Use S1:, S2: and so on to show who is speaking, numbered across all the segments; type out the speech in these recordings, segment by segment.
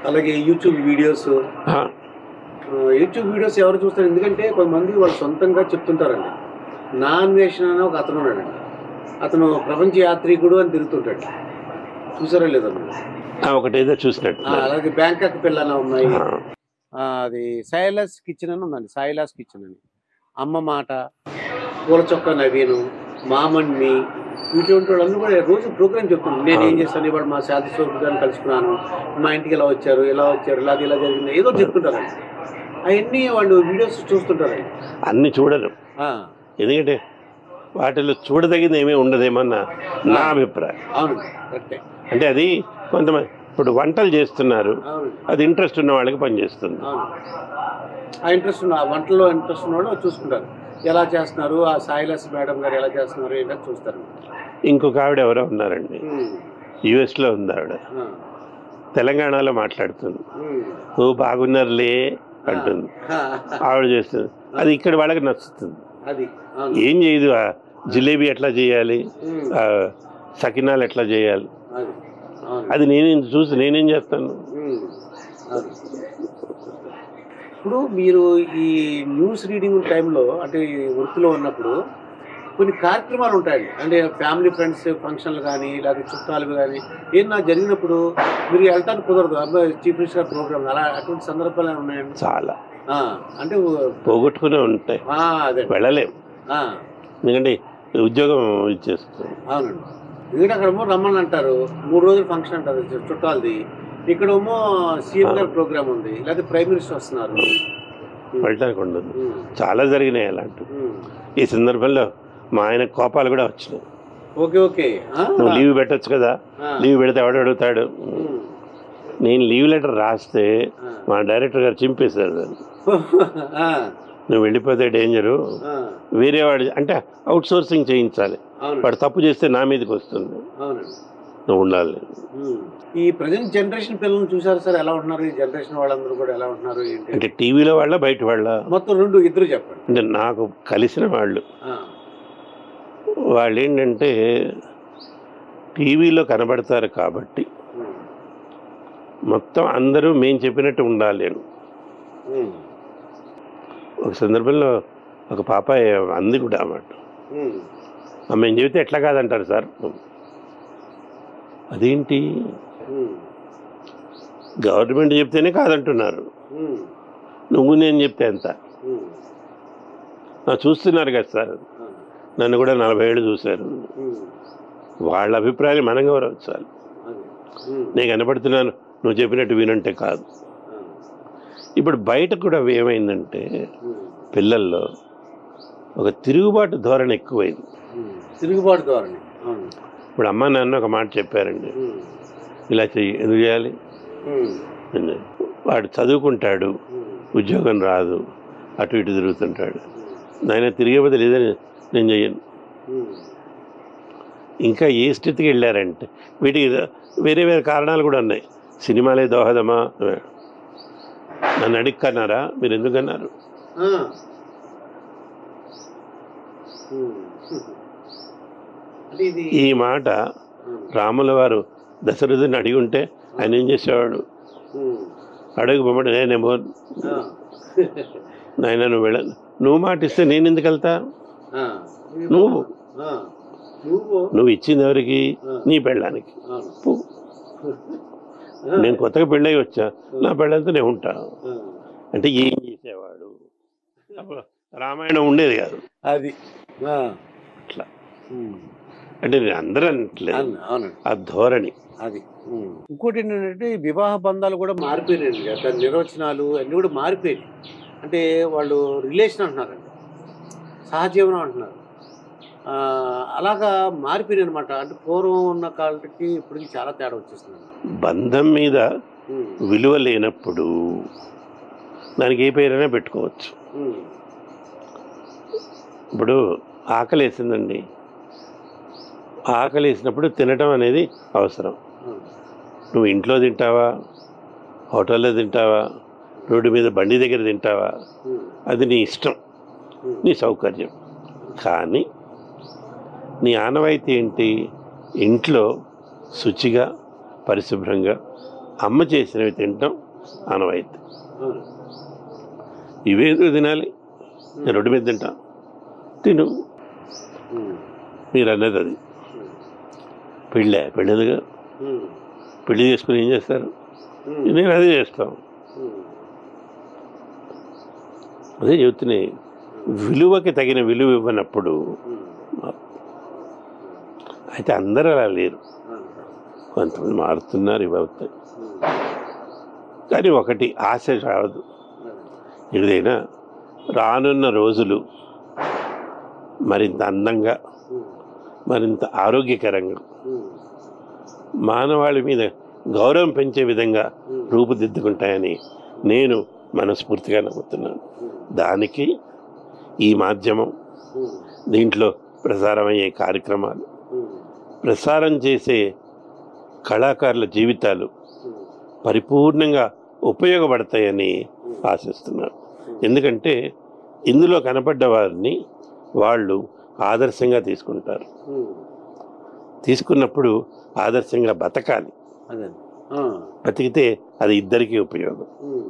S1: అలాగే YouTube videos
S2: ఆ,
S1: ఆ, యూట్యూబ్ వీడియోస్ ఎవరు చూస్తారు ఎందుకంటే కొంతమంది వాళ్ళు సొంతంగా చెప్తుంటారండి నా అన్వేషణ అని ఒక అతను ఉన్నాడండి అతను ప్రపంచ యాత్రికుడు అని తిరుగుతుంటాడు చూసారా లేదా మీరు?
S2: ఆ, ఒకటేదో చూసినట్టు
S1: ఆ, అలాగే బ్యాంకాక్ పిల్లలు ఉన్నాయి
S2: ఆ,
S1: ఆ, అది సైలాస్ కిచెన్ అని ఉందండి సైలాస్ కిచెన్ అని అమ్మ మాట పూల చొక్క నవీను మామణ్ణి ఇటువంటి వాళ్ళందరూ కూడా రోజు ప్రోగ్రామ్ చెప్తున్నాను నేను ఏం చేస్తాను ఇవాళ మా శాంతి స్వరూప్ గారిని కలుసుకున్నాను మా ఇంటికి ఇలా వచ్చారు ఇలా వచ్చారు ఇలా ఇలా జరిగింది ఏదో చెప్తుంటారండి అవన్నీ వాళ్ళు వీడియోస్ చూస్తుంటారండి
S2: అన్ని చూడరు
S1: ఆ,
S2: ఎందుకంటే వాటిలో చూడదగింది ఏమీ ఉండదేమన్న నా అభిప్రాయం
S1: అవునండి కరెక్టే
S2: అంటే అది కొంతమంది ఇప్పుడు వంటలు చేస్తున్నారు
S1: అవునండి
S2: అది ఇంట్రెస్ట్ ఉన్న వాళ్ళకి పనిచేస్తుంది
S1: అవును ఆ ఇంట్రెస్ట్ ఉన్న ఆ వంటలో ఇంట్రెస్ట్ ఉన్న వాళ్ళు చూసుకుంటారు ఎలా చేస్తున్నారు ఆ సాయిలస్ మేడం గారు ఎలా చేస్తున్నారు ఏంటని చూస్తారు
S2: ఇంకొక ఆవిడ ఎవరో ఉన్నారండి
S1: ఉమ్,
S2: యుఎస్లో ఉంది ఆవిడ
S1: ఆ,
S2: తెలంగాణలో మాట్లాడుతుంది
S1: ఉమ్.
S2: ఓ బాగున్నారులే అంటుంది
S1: ఆ,
S2: ఆవిడ చేస్తుంది అది ఇక్కడ వాళ్ళకి నచ్చుతుంది
S1: అది అవును
S2: ఏం చేయదు ఆ జిలేబీ ఎట్లా చేయాలి
S1: ఉమ్,
S2: ఆ సకినాలు ఎట్లా చేయాలి
S1: అది అవును
S2: అది నేనేం చూసి నేనేం చేస్తాను
S1: ఉమ్, అది ఇప్పుడు మీరు ఈ న్యూస్ రీడింగ్ టైంలో అంటే ఈ వృత్తిలో ఉన్నప్పుడు కొన్ని కార్యక్రమాలు ఉంటాయండి అంటే ఫ్యామిలీ ఫ్రెండ్స్ ఫంక్షన్లు కానీ లేకపోతే చుట్టాలు కానీ ఏదైనా జరిగినప్పుడు మీరు వెళ్ళటానికి కుదరదు అబ్బాయి చీఫ్ మినిస్టర్ ప్రోగ్రామ్ అలా అటువంటి సందర్భాలు ఏమైనా ఉన్నాయండి
S2: చాలా
S1: ఆ, అంటే
S2: పోగొట్టుకునే ఉంటాయి
S1: ఆ, అదే
S2: వెళ్ళలేం
S1: ఆ,
S2: ఎందుకంటే ఉద్యోగం ఇచ్చేస్తుంది
S1: అవునండి ఎందుకంటే అక్కడేమో రమ్మని అంటారు మూడు రోజులు ఫంక్షన్ అంటారు చు- చుట్టాలది ఇక్కడేమో సీఎం గారి ప్రోగ్రామ్ ఉంది లేకపోతే ప్రైమ్ మినిస్టర్ వస్తున్నారు
S2: వెళ్ళడానికి ఉండదు
S1: ఉమ్,
S2: చాలా జరిగినాయి అలాంటివి
S1: ఉమ్.
S2: ఈ సందర్భంలో మా ఆయన కోపాలు కూడా వచ్చినాయి
S1: ఓకే ఓకే ఆ,
S2: నువ్వు లీవ్ పెట్టొచ్చు కదా
S1: ఆ,
S2: లీవ్ పెడితే ఎవడు అడుగుతాడు
S1: ఉమ్,
S2: నేను లీవ్ లెటర్ రాస్తే
S1: ఆ.
S2: మా డైరెక్టర్ గారు చింపేశారు దాన్ని
S1: ఆ,
S2: నువ్వు వెళ్ళిపోతే డేంజరు
S1: ఆ,
S2: వేరే వాడి అంటే అవుట్ సోర్సింగ్ చేయించాలి
S1: అవునండి
S2: వాడు తప్పు చేస్తే నా మీదకి వస్తుంది
S1: అవునండి
S2: నువ్వు ఉండాలి
S1: ఉమ్. ఈ ప్రజెంట్ జనరేషన్ పిల్లల్ని చూసారు సార్ ఎలా ఉంటున్నారు ఈ జనరేషన్ వాళ్ళందరూ కూడా ఎలా ఉంటున్నారు ఏంటి
S2: అంటే టీవీలో వాళ్ళ బయట వాళ్ళ
S1: మొత్తం రెండు ఇద్దరు చెప్పండి
S2: అంటే నాకు కలిసిన వాళ్ళు
S1: ఆ,
S2: వాళ్ళు ఏంటంటే టీవీలో కనబడతారు కాబట్టి
S1: ఉమ్,
S2: మొత్తం అందరూ మేము చెప్పినట్టు ఉండాలి అని
S1: ఉమ్,
S2: ఒక సందర్భంలో ఒక పాప అంది కూడా అన్నమాట
S1: ఉమ్,
S2: "ఆ, మేము చెబితే ఎట్లా కాదంటారు సార్ అదేంటి
S1: ఉమ్,
S2: గవర్నమెంట్ చెప్తేనే కాదంటున్నారు
S1: ఉమ్,
S2: నువ్వు నేను చెప్తే ఎంత
S1: ఉమ్,
S2: "ఆ, చూస్తున్నారు కదా సార్
S1: ఆ,
S2: నన్ను కూడా నలభై ఏళ్ళు చూశారు
S1: ఉమ్,
S2: వాళ్ళ అభిప్రాయాలు మనం గౌరవించాలి
S1: అది, ఉమ్,
S2: నేను కనపడుతున్నాను నువ్వు చెప్పినట్టు వినంటే కాదు
S1: ఆ,
S2: ఇప్పుడు బయట కూడా ఏమైందంటే
S1: ఉమ్,
S2: పిల్లల్లో ఒక తిరుగుబాటు ధోరణి ఎక్కువైంది
S1: ఉమ్. తిరుగుబాటు ధోరణి అవును
S2: ఇప్పుడు అమ్మ నాన్న ఒక మాట చెప్పారండి
S1: ఉమ్,
S2: ఇలా చెయ్యి ఎందుకు చేయాలి
S1: ఉమ్,
S2: అని. వాడు చదువుకుంటాడు
S1: ఉమ్,
S2: ఉద్యోగం రాదు అటు ఇటు తిరుగుతుంటాడు నాయన తిరిగే బదులు లేదని నేను చెయ్యను
S1: ఉమ్,
S2: ఇంకా ఏ స్థితికి వెళ్ళారంటే వీటికి వేరే వేరే కారణాలు కూడా ఉన్నాయి సినిమాలే దోహదమా నన్ను అడిక్కన్నారా మీరు ఎందుకన్నారు
S1: ఆ. ఉమ్. అంటే ఇది
S2: ఈ మాట
S1: ఉమ్,
S2: రాముల వారు దశరథుని అడిగి ఉంటే ఆయన ఏం చేసేవాడు
S1: ఉమ్,
S2: అడుగు పొమ్మడి నేనేమో
S1: ఆ.
S2: నాయన నువ్వు వెళ్ళ నువ్వు మాట ఇస్తే నేను ఎందుకు వెళ్తా
S1: ఆ.
S2: నువ్వు
S1: ఆ. నువ్వు
S2: నువ్వు ఇచ్చింది ఎవరికి నీ పెళ్ళానికి
S1: అవును.
S2: పో.
S1: ఆ.
S2: నేను కొత్తగా పెళ్ళయి వచ్చా నా పెళ్ళంతా నేను ఉంటా
S1: ఆ.
S2: అంటే ఏం చేసేవాడు అప్పుడు రామాయణం ఉండేది కాదు
S1: అది ఆ.
S2: అట్లా
S1: ఉమ్.
S2: అంటే నేను అందరూ అనట్లేదు
S1: అవును, అవునండి
S2: ఆ ధోరణి
S1: అది ఉమ్. ఇంకోటి ఏంటంటే ఈ వివాహ బంధాలు కూడా మారిపోయినాయండి దాని నిర్వచనాలు అన్నీ కూడా మారిపోయాయి అంటే వాళ్ళు రిలేషన్ అంటున్నారండి సహజీవనం అంటున్నారు ఆ, అలాగా మారిపోయినాయి అనమాట అంటే పూర్వం ఉన్న కాళ్ళకి ఇప్పటికి చాలా తేడా వచ్చేస్తుంది
S2: బంధం మీద
S1: ఉమ్,
S2: విలువ లేనప్పుడు దానికి ఏ పేరైనా పెట్టుకోవచ్చు
S1: ఉమ్,
S2: ఇప్పుడు ఆకలి వేసిందండి ఆకలి వేసినప్పుడు తినటం అనేది అవసరం
S1: ఉమ్,
S2: నువ్వు ఇంట్లో తింటావా హోటల్లో తింటావా రోడ్డు మీద బండి దగ్గర తింటావా
S1: ఉమ్,
S2: అది నీ ఇష్టం
S1: ఉమ్,
S2: నీ సౌకర్యం కానీ నీ ఆనవాయితీ ఏంటి ఇంట్లో శుచిగా పరిశుభ్రంగా అమ్మ చేసినవి తినటం ఆనవాయితీ
S1: అవును.
S2: ఇవేదో తినాలి నేను రోడ్డు మీద తింటా తిను
S1: ఉమ్.
S2: మీరు అన్నది అది పెళ్ళే పెళ్ళేదిగా
S1: ఉమ్.
S2: పెళ్లి చేసుకుని ఏం చేస్తారు
S1: ఉమ్.
S2: నేను అదే చేస్తాం
S1: ఉమ్.
S2: అదే చెబుతున్నాయి విలువకి తగిన విలువ ఇవ్వనప్పుడు
S1: ఉమ్.
S2: అయితే అందరూ అలా లేరు
S1: అవును.
S2: కొంతమంది మారుతున్నారు ఇవి అవుతాయి
S1: ఉమ్.
S2: కానీ ఒకటి ఆశ రాదు
S1: అదే.
S2: ఏదైనా రానున్న రోజులు మరింత అందంగా
S1: ఉమ్.
S2: మరింత ఆరోగ్యకరంగా
S1: ఉమ్.
S2: మానవాళి మీద గౌరవం పెంచే విధంగా
S1: ఉమ్.
S2: రూపుదిద్దుకుంటాయని నేను మనస్ఫూర్తిగా నమ్ముతున్నాను
S1: ఉమ్.
S2: దానికి ఈ మాధ్యమం
S1: ఉమ్.
S2: దీంట్లో ప్రసారమయ్యే కార్యక్రమాలు
S1: ఉమ్.
S2: ప్రసారం చేసే కళాకారుల జీవితాలు
S1: ఉమ్.
S2: పరిపూర్ణంగా ఉపయోగపడతాయని ఆశిస్తున్నాను ఎందుకంటే ఇందులో కనపడ్డ వారిని వాళ్ళు ఆదర్శంగా తీసుకుంటారు
S1: ఉమ్.
S2: తీసుకున్నప్పుడు ఆదర్శంగా బతకాలి
S1: అదే ఆ.
S2: బతికితే అది ఇద్దరికీ ఉపయోగం
S1: ఉమ్.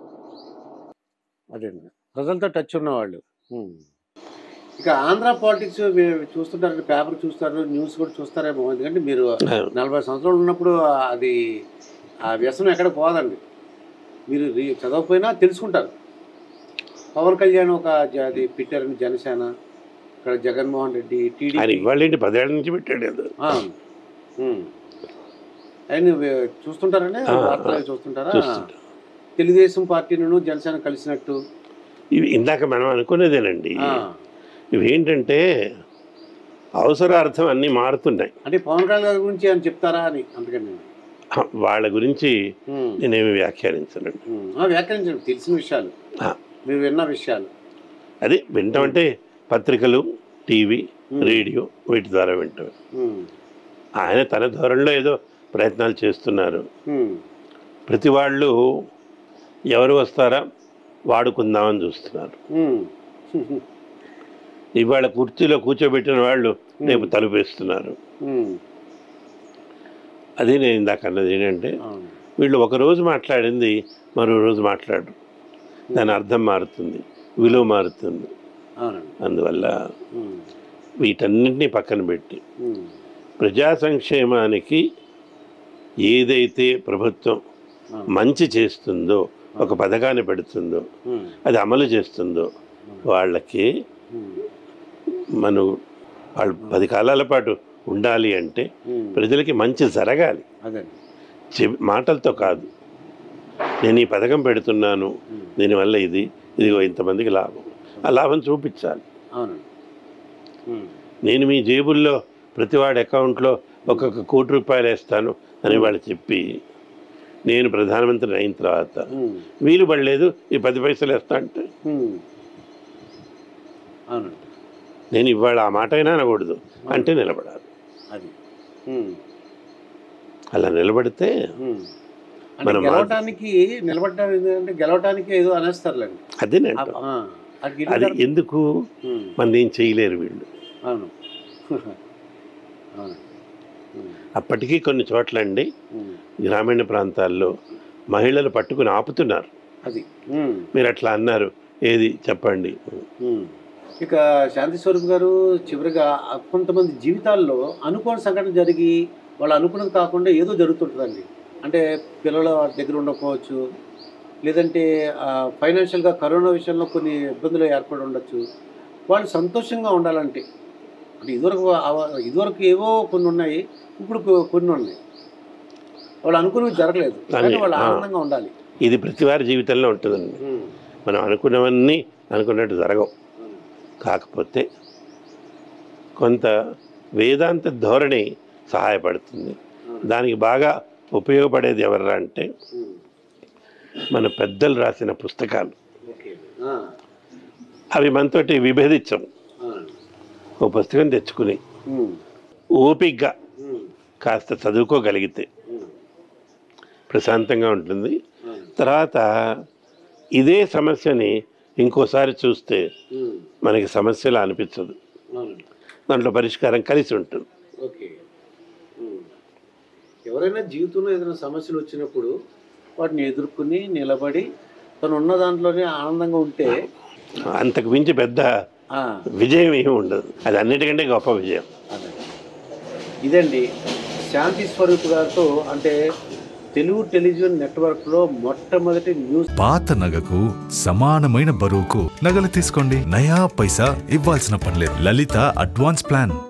S1: అదే ప్రజలతో టచ్ ఉన్నవాళ్ళు ఉమ్. ఇక ఆంధ్ర పాలిటిక్స్ చూస్తుంటారు పేపర్ చూస్తారు న్యూస్ కూడా చూస్తారేమో ఎందుకంటే మీరు నలభై సంవత్సరాలు ఉన్నప్పుడు అది ఆ వ్యసనం ఎక్కడ పోదండి మీరు రీ- చదవకపోయినా తెలుసుకుంటారు పవన్ కళ్యాణ్ ఒక జ- అది పెట్టారని జనసేన ఇక్కడ జగన్మోహన్ రెడ్డి
S2: ఆయన
S1: టీడీపీ
S2: ఇవాళ ఏంటి పదేళ్ల నుంచి పెట్టాడు అది.
S1: ఆ. ఉమ్. ఆయన వే- చూస్తుంటారండి
S2: ఆ,
S1: వార్తలు
S2: ఆ.
S1: అవి చూస్తుంటారా
S2: చూస్తుంటా.
S1: తెలుగుదేశం పార్టీను జనసేన కలిసినట్టు
S2: ఇవి ఇందాక మనం అనుకునేదేనండి
S1: ఆ.
S2: ఇవి ఏంటంటే అవసరార్థం అన్నీ మారుతున్నాయి
S1: అంటే పవన్ కళ్యాణ్ గారి గురించి అని చెప్తారా అని అందుకని నేను.
S2: ఆ, వాళ్ళ గురించి
S1: ఉమ్.
S2: నేనేమి వ్యాఖ్యానించనండి
S1: ఉమ్. ఆ, వ్యాఖ్యానించండి తెలిసిన విషయాలు
S2: ఆ,
S1: మీరు విన్న విషయాలు
S2: అది వింటాం అంటే పత్రికలు టీవీ
S1: ఉమ్.
S2: రేడియో వీటి ద్వారా వింటాం
S1: ఉమ్.
S2: ఆయన తన ధోరణిలో ఏదో ప్రయత్నాలు చేస్తున్నారు
S1: ఉమ్.
S2: ప్రతి వాళ్ళు ఎవరు వస్తారా వాడుకుందామని చూస్తున్నారు
S1: ఉమ్.
S2: ఇవాళ కుర్చీలో కూర్చోబెట్టిన వాళ్ళు రేపు తలుపేస్తున్నారు
S1: ఉమ్.
S2: అదే నేను ఇందాక అన్నది ఏంటంటే
S1: అవును.
S2: వీళ్ళు ఒక రోజు మాట్లాడింది మరో రోజు మాట్లాడు దాని అర్థం మారుతుంది విలువ మారుతుంది
S1: అవునండి
S2: అందువల్ల
S1: ఉమ్.
S2: వీటన్నింటినీ పక్కన పెట్టి
S1: ఉమ్.
S2: ప్రజా సంక్షేమానికి ఏదైతే ప్రభుత్వం
S1: అవును.
S2: మంచి చేస్తుందో ఒక పథకాన్ని పెడుతుందో
S1: ఉమ్.
S2: అది అమలు చేస్తుందో వాళ్ళకి
S1: ఉమ్.
S2: మనం వాళ్ళు పది కాలాల పాటు ఉండాలి అంటే
S1: ఉమ్.
S2: ప్రజలకి మంచి జరగాలి
S1: అదే
S2: చె- మాటలతో కాదు నేను ఈ పథకం పెడుతున్నాను
S1: ఉమ్.
S2: దీనివల్ల ఇది ఇదిగో ఇంతమందికి లాభం ఆ లాభం చూపించాలి
S1: అవునండి ఉమ్.
S2: నేను మీ జేబుల్లో ప్రతివాడి అకౌంట్లో ఒక్కొక్క కోటి రూపాయలు వేస్తాను అని వాళ్ళు చెప్పి నేను ప్రధానమంత్రి అయిన తర్వాత
S1: ఉమ్.
S2: వీలు పడలేదు ఈ పది పైసలు వేస్తా అంటే
S1: ఉమ్. అవునండి
S2: నేను ఇవాళ ఆ మాట అయినా అనకూడదు అంటే నిలబడాలి
S1: అది ఉమ్.
S2: అలా నిలబడితే
S1: ఉమ్. అంటే
S2: మనం
S1: గెలవటానికి నిలబడటానికి అంటే గెలవటానికి ఏదో అనేస్తారులేండి
S2: అదే
S1: ఆ-
S2: నేను
S1: ఆ, అది
S2: అది
S1: గెలుస్తారు.
S2: ఎందుకు
S1: ఉమ్.
S2: మన ఏం చేయలేరు వీళ్ళు
S1: అవును అవును ఉమ్.
S2: అప్పటికీ కొన్ని చోట్ల అండి
S1: ఉమ్.
S2: గ్రామీణ ప్రాంతాల్లో మహిళలు పట్టుకుని ఆపుతున్నారు
S1: అది ఉమ్.
S2: మీరు అట్లా అన్నారు ఏది చెప్పండి
S1: ఉమ్. ఇక శాంతి స్వరూప్ గారు చివరిగా ఆ కొంతమంది జీవితాల్లో అనుకోని సంఘటన జరిగి వాళ్ళు అనుకున్నది కాకుండా ఏదో జరుగుతుంటుందండి అంటే పిల్లల దగ్గర ఉండకపోవచ్చు లేదంటే ఫైనాన్షియల్గా కరోనా విషయంలో కొన్ని ఇబ్బందులు ఏర్పడి ఉండొచ్చు వాళ్ళు సంతోషంగా ఉండాలంటే అంటే ఇదివరకు ఆ- ఇదివరకు ఏవో కొన్ని ఉన్నాయి ఇప్పుడు కొ- కొన్ని ఉన్నాయి వాళ్ళు అనుకున్నవి జరగలేదు కానీ వాళ్ళు
S2: ఆ.
S1: ఆనందంగా ఉండాలి
S2: ఇది ప్రతి వారి జీవితంలో ఉంటుందండి మనం అనుకున్నవన్నీ అనుకున్నట్టు జరగవు కాకపోతే కొంత వేదాంత ధోరణి సహాయపడుతుంది దానికి బాగా ఉపయోగపడేది ఎవరా అంటే మన పెద్దలు రాసిన పుస్తకాలు
S1: ఓకే
S2: అవి మనతోటి విభేదించం ఓ పుస్తకం తెచ్చుకుని ఓపిగ్గా కాస్త చదువుకోగలిగితే ప్రశాంతంగా ఉంటుంది తర్వాత ఇదే సమస్యని ఇంకోసారి చూస్తే మనకి సమస్యలా అనిపించదు దాంట్లో పరిష్కారం కలిసి ఉంటుంది
S1: ఓకే ఎవరైనా ఎవరైనా జీవితంలో ఏదైనా సమస్యలు వచ్చినప్పుడు వాటిని ఎదుర్కొని నిలబడి తను ఉన్న దాంట్లోనే ఆనందంగా ఉంటే
S2: అంతకు మించి పెద్ద
S1: ఆ,
S2: విజయం ఏమి ఉండదు అది అన్నిటికంటే గొప్ప విజయం
S1: అదే ఇదండి శాంతి స్వరూప్ గారితో అంటే తెలుగు టెలివిజన్ నెట్వర్క్లో మొట్టమొదటి న్యూస్
S3: పాత నగకు సమానమైన బరువుకు నగలు తీసుకోండి నయా పైసా ఇవ్వాల్సిన పనిలేదు లలిత అడ్వాన్స్ ప్లాన్